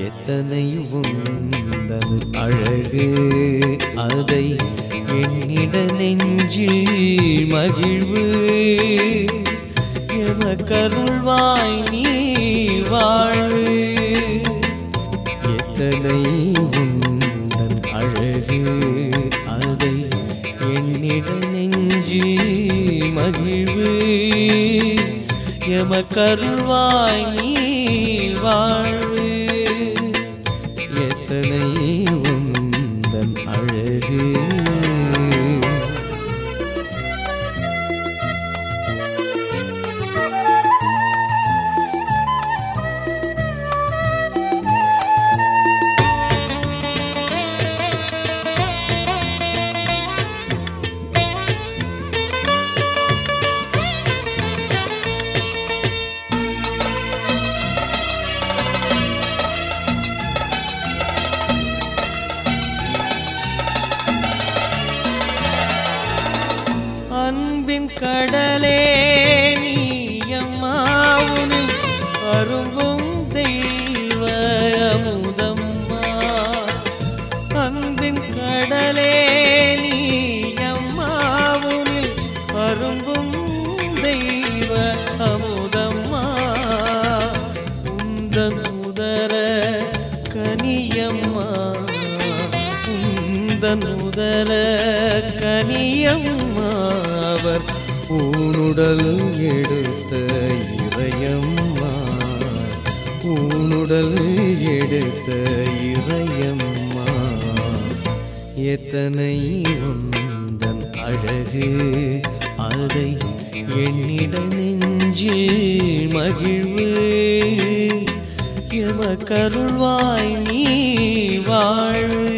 எத்தனை உந்தன் அழகு அதை எண்ணிட நெஞ்சில் மகிழ்வு எமக்கருள்வாய் நீ வாழ்வு எத்தனை உந்தன் அழகு அதை எண்ணிட நெஞ்சில் மகிழ்வு எமக்கருள்வாய் நீ வாழ்வு எத்தனை உந்தன் அழகு அன்பின் கடலே நீயம்மாவுனில் அரும்பும் தெய்வ அமுதம்மா அன்பின் கடலே நீயம்மாவுனில் அரும்பும் தெய்வ அமுதம்மா உந்தன் உதர கனியம்மா உந்தன் உதர கனியம்மா அவர் ஊனுடல் எடுத்த இறையம்மா ஊனுடல் எடுத்த இறையம்மா எத்தனை உந்தன் அழகு அதை எண்ணிட நெஞ்சில் மகிழ்வு எமக்கருள்வாய் நீ வாழ்வு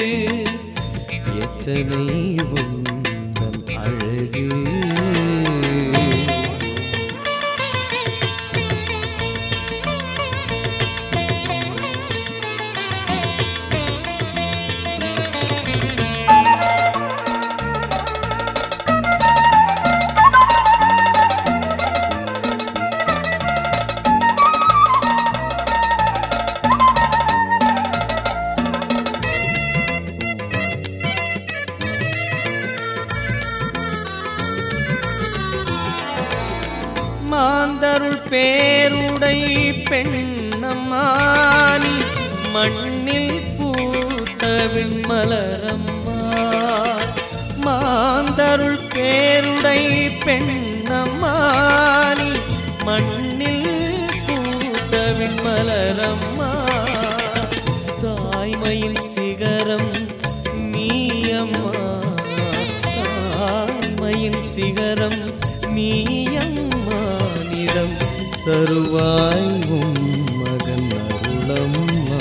எத்தனை உந்தன் அழகு மாந்தருள் பேருடை பெண்ணம்மானி மண்ணில் பூத்தவின் மலரம்மா மாந்தருள் பேருடை பெண்ணம்மானி மண்ணில் பூத்தவின் மலரம்மா தாய்மையின் சிகரம் நீயம்மா தாய்மையின் சிகரம் நீயம்மா நிதம் தருவாய் உம் மகன் அருளம்மா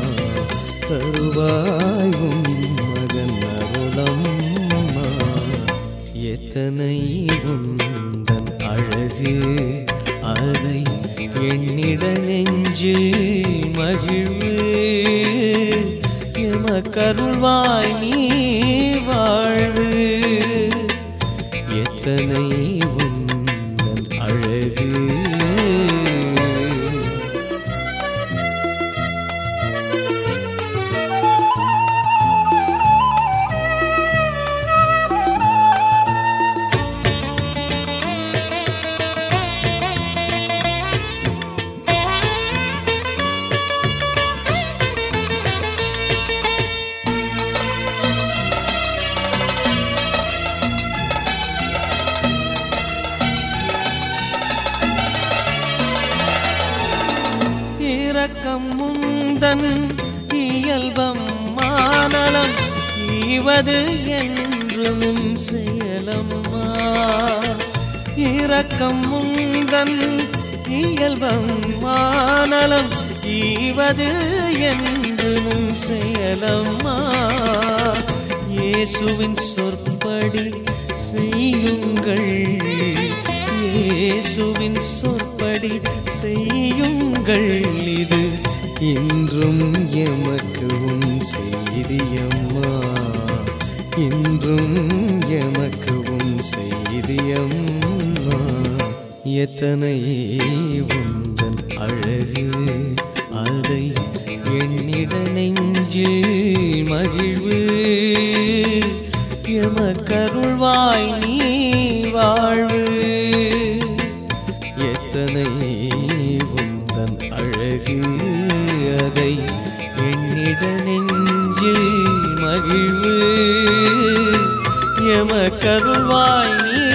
தருவாய் உம் மகன் அருளம்மா எத்தனை உந்தன் அழகு அதை எண்ணிட நெஞ்சு மகிழ்வு எமக்கருள்வாய் நீ வாழ்வு எத்தனை உந்தன் அழகு இரக்கம் முந்தன் இயல்பம் மானலம் ஈவது என்று முன் செயலம்மா இரக்கம் முந்தன் இயல்பம் மானலம் ஈவது என்று முன் செயலம்மா இயேசுவின் சொற்படி செய்யுங்கள் இயேசுவின் சொற்படி செய்யுங்கள் இது இன்றும் எமக்கு உன் செய்தியம்மா இன்றும் எமக்கு உன் செய்தியம்மா எத்தனை உந்தன் அழகு அதை எண்ணிட நெஞ்சில் மகிழ்வு எமக்கருள்வாய் நீ வாழ்வு எத்தனை உந்தன் அழகு அதை எண்ணிட நெஞ்சில் மகிழ்வு எமக்கருள்வாய் நீ